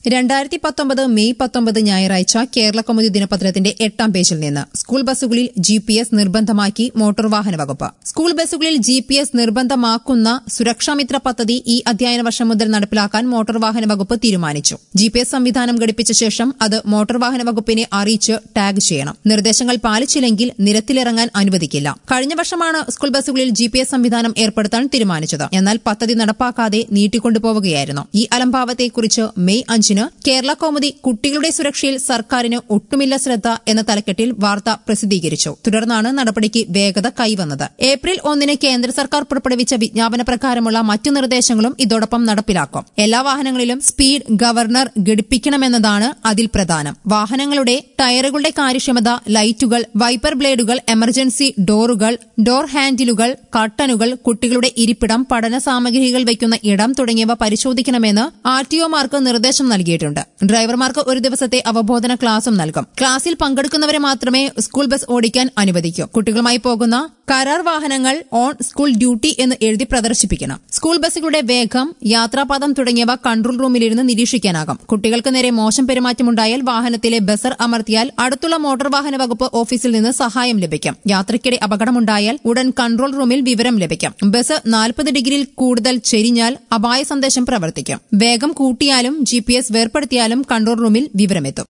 രണ്ടായിരത്തി പത്തൊമ്പത് മെയ് പത്തൊമ്പത് ഞായറാഴ്ച കേരള കൗമുദി ദിനപത്രത്തിന്റെ എട്ടാം പേജിൽ നിന്ന് സ്കൂൾ ബസ്സുകളിൽ ജി പി എസ് നിർബന്ധമാക്കി മോട്ടോർ വാഹന വകുപ്പ് സ്കൂൾ ബസ്സുകളിൽ ജി പി എസ് നിർബന്ധമാക്കുന്ന സുരക്ഷാമിത്ര പദ്ധതി ഈ അധ്യയന വർഷം മുതൽ നടപ്പിലാക്കാൻ മോട്ടോർ വാഹന വകുപ്പ് തീരുമാനിച്ചു ജി പി എസ് സംവിധാനം ഘടിപ്പിച്ച ശേഷം അത് മോട്ടോർ വാഹന വകുപ്പിനെ അറിയിച്ച് ടാഗ് ചെയ്യണം നിർദ്ദേശങ്ങൾ പാലിച്ചില്ലെങ്കിൽ നിരത്തിലിറങ്ങാൻ അനുവദിക്കില്ല കഴിഞ്ഞ വർഷമാണ് സ്കൂൾ ബസ്സുകളിൽ ജി പി എസ് സംവിധാനം ഏർപ്പെടുത്താൻ തീരുമാനിച്ചത് എന്നാൽ പദ്ധതി നടപ്പാക്കാതെ നീട്ടിക്കൊണ്ടുപോവുകയായിരുന്നു ഈ അലംഭാവത്തെക്കുറിച്ച് മെയ് അഞ്ചിന് കേരള കൗമുദി കുട്ടികളുടെ സുരക്ഷയിൽ സർക്കാരിന് ഒട്ടുമില്ല ശ്രദ്ധ എന്ന തലക്കെട്ടിൽ വാർത്ത പ്രസിദ്ധീകരിച്ചു തുടർന്നാണ് നടപടിക്ക് വേഗത കൈവന്നത് ഏപ്രിൽ ഒന്നിന് കേന്ദ്ര സർക്കാർ പുറപ്പെടുവിച്ച വിജ്ഞാപന പ്രകാരമുള്ള മറ്റു നിർദ്ദേശങ്ങളും ഇതോടൊപ്പം നടപ്പിലാക്കും എല്ലാ വാഹനങ്ങളിലും സ്പീഡ് ഗവർണർ ഘടിപ്പിക്കണമെന്നതാണ് അതിൽ പ്രധാനം വാഹനങ്ങളുടെ ടയറുകളുടെ കാര്യക്ഷമത ലൈറ്റുകൾ വൈപ്പർ ബ്ലേഡുകൾ എമർജൻസി ഡോറുകൾ ഡോർ ഹാൻഡിലുകൾ കർട്ടനുകൾ കുട്ടികളുടെ ഇരിപ്പിടം പഠന സാമഗ്രികൾ വയ്ക്കുന്ന ഇടം തുടങ്ങിയവ പരിശോധിക്കണമെന്ന് ആർ ടി ഒമാർക്ക് നിർദ്ദേശം നൽകിയിട്ടുണ്ട് ഡ്രൈവർമാർക്ക് ഒരു ദിവസത്തെ അവബോധന ക്ലാസും നൽകും ക്ലാസ്സിൽ പങ്കെടുക്കുന്നവരെ മാത്രമേ സ്കൂൾ ബസ് ഓടിക്കാൻ അനുവദിക്കൂ കുട്ടികളുമായി പോകുന്ന കരാർ വാഹനങ്ങൾ ഓൺ സ്കൂൾ ഡ്യൂട്ടി എന്ന് എഴുതി പ്രദർശിപ്പിക്കണം സ്കൂൾ ബസ്സുകളുടെ വേഗം യാത്രാപാതം തുടങ്ങിയവ കൺട്രോൾ റൂമിലിരുന്ന് നിരീക്ഷിക്കാനാകും കുട്ടികൾക്ക് നേരെ മോശം പെരുമാറ്റമുണ്ടായാൽ വാഹനത്തിലെ ബസർ അമർത്തിയാൽ അടുത്തുള്ള മോട്ടോർ വാഹന വകുപ്പ് ഓഫീസിൽ നിന്ന് സഹായം ലഭിക്കും യാത്രയ്ക്കിടെ അപകടമുണ്ടായാൽ ഉടൻ കൺട്രോൾ റൂമിൽ വിവരം ലഭിക്കും ബസ് നാൽപ്പത് ഡിഗ്രിയിൽ കൂടുതൽ ചെരിഞ്ഞാൽ അപായ സന്ദേശം പ്രവർത്തിക്കും വേഗം കൂട്ടിയാലും ജി വേർപ്പെടുത്തിയാലും കൺട്രോൾ റൂമിൽ വിവരമെത്തും